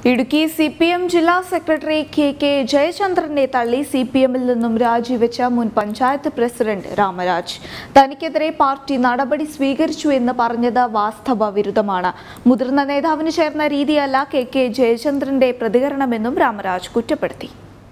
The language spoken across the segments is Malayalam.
ഇടുക്കി സി പി എം ജില്ലാ സെക്രട്ടറി കെ കെ ജയചന്ദ്രനെ തള്ളി സി പി എമ്മിൽ നിന്നും രാജിവെച്ച മുൻ പഞ്ചായത്ത് പ്രസിഡന്റ് രാമരാജ് തനിക്കെതിരെ പാർട്ടി നടപടി സ്വീകരിച്ചു എന്ന് പറഞ്ഞത് വാസ്തവ വിരുദ്ധമാണ് മുതിർന്ന നേതാവിന് ചേർന്ന രീതിയല്ല കെ കെ ജയചന്ദ്രന്റെ പ്രതികരണമെന്നും രാമരാജ് കുറ്റപ്പെടുത്തി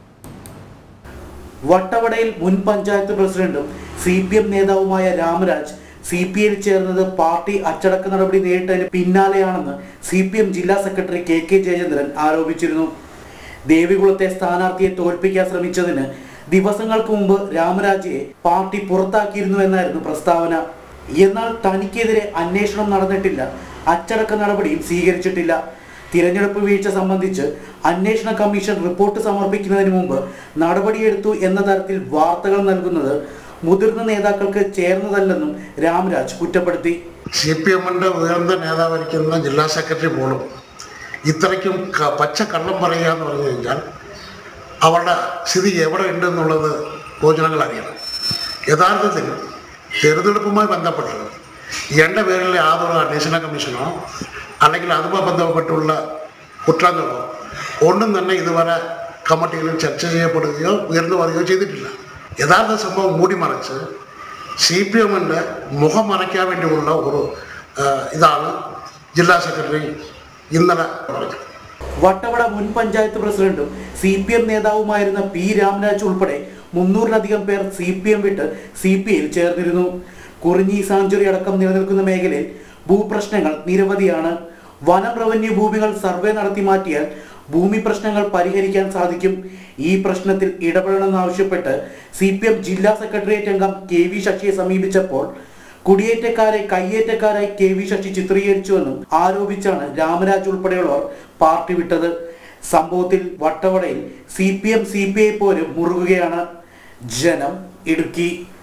വട്ടവടയിൽ മുൻ പഞ്ചായത്ത് പ്രസിഡന്റും സി പി എം നേതാവുമായ രാമരാജ് സി പി ഐയിൽ ചേർന്നത് പാർട്ടി അച്ചടക്ക നടപടി നേരിട്ടതിന് പിന്നാലെയാണെന്ന് സി പി എം ജില്ലാ സെക്രട്ടറി കെ കെ ജയചന്ദ്രൻ ആരോപിച്ചിരുന്നു ദേവികുളത്തെ സ്ഥാനാർത്ഥിയെ തോൽപ്പിക്കാൻ ശ്രമിച്ചതിന് ദിവസങ്ങൾക്ക് മുമ്പ് രാമരാജയെ പാർട്ടി പുറത്താക്കിയിരുന്നു എന്നായിരുന്നു പ്രസ്താവന എന്നാൽ തനിക്കെതിരെ അന്വേഷണം നടന്നിട്ടില്ല അച്ചടക്ക നടപടിയും സ്വീകരിച്ചിട്ടില്ല തിരഞ്ഞെടുപ്പ് വീഴ്ച സംബന്ധിച്ച് അന്വേഷണ കമ്മീഷൻ റിപ്പോർട്ട് സമർപ്പിക്കുന്നതിന് മുമ്പ് നടപടിയെടുത്തു എന്ന തരത്തിൽ വാർത്തകൾ നൽകുന്നത് മുതിർന്ന നേതാക്കൾക്ക് ചേർന്നതല്ലെന്നും രാംരാജ് കുറ്റപ്പെടുത്തി സി പി എമ്മിൻ്റെ ഉയർന്ന നേതാവായിരിക്കുന്ന ജില്ലാ സെക്രട്ടറി പോലും ഇത്രയ്ക്കും ക- പച്ച കള്ളം പറയുക എന്ന് പറഞ്ഞു കഴിഞ്ഞാൽ അവരുടെ സ്ഥിതി എവിടെ ഉണ്ട് എന്നുള്ളത് പൊതുജനങ്ങൾ അറിയണം യഥാർത്ഥത്തിൽ തെരഞ്ഞെടുപ്പുമായി ബന്ധപ്പെട്ട് എൻ്റെ പേരിൽ യാതൊരു അന്വേഷണ കമ്മീഷനോ അല്ലെങ്കിൽ അതുമായി ബന്ധപ്പെട്ടുള്ള കുറ്റങ്ങളോ ഒന്നും തന്നെ ഇതുവരെ കമ്മിറ്റികളിൽ ചർച്ച ചെയ്യപ്പെടുകയോ ഉയർന്നു പറയുകയോ ചെയ്തിട്ടില്ല യഥാർത്ഥ സംഭവം മൂടിമറച്ച് സി പി എമ്മിൻ്റെ മുഖം മറയ്ക്കാൻ വേണ്ടിയുള്ള ഒരു ആ, ഇതാണ് ജില്ലാ സെക്രട്ടറി ഇന്നലെ പറഞ്ഞത് വട്ടവട മുൻ പഞ്ചായത്ത് പ്രസിഡന്റും സി പി എം നേതാവുമായിരുന്ന പി രാമരാജ് ഉൾപ്പെടെ മുന്നൂറിലധികം പേർ സി പി എം വിട്ട് സി പി ഐയിൽ ചേർന്നിരുന്നു കുറിഞ്ഞി സാഞ്ചുറി അടക്കം നിലനിൽക്കുന്ന മേഖലയിൽ ഭൂപ്രശ്നങ്ങൾ നിരവധിയാണ് വനം റവന്യൂ ഭൂമികൾ സർവേ നടത്തി മാറ്റിയാൽ ഭൂമി പ്രശ്നങ്ങൾ പരിഹരിക്കാൻ സാധിക്കും ഈ പ്രശ്നത്തിൽ ഇടപെടണമെന്നാവശ്യപ്പെട്ട് സി പി എം ജില്ലാ സെക്രട്ടേറിയറ്റ് അംഗം കെ വി ശശിയെ സമീപിച്ചപ്പോൾ കുടിയേറ്റക്കാരെ കയ്യേറ്റക്കാരായി കെ വി ശശി ചിത്രീകരിച്ചുവെന്നും ആരോപിച്ചാണ് രാമരാജ് ഉൾപ്പെടെയുള്ളവർ പാർട്ടി വിട്ടത് സംഭവത്തിൽ വട്ടവടയിൽ C P M C P I പോലും മുറുകുകയാണ് ജനം ഇടുക്കി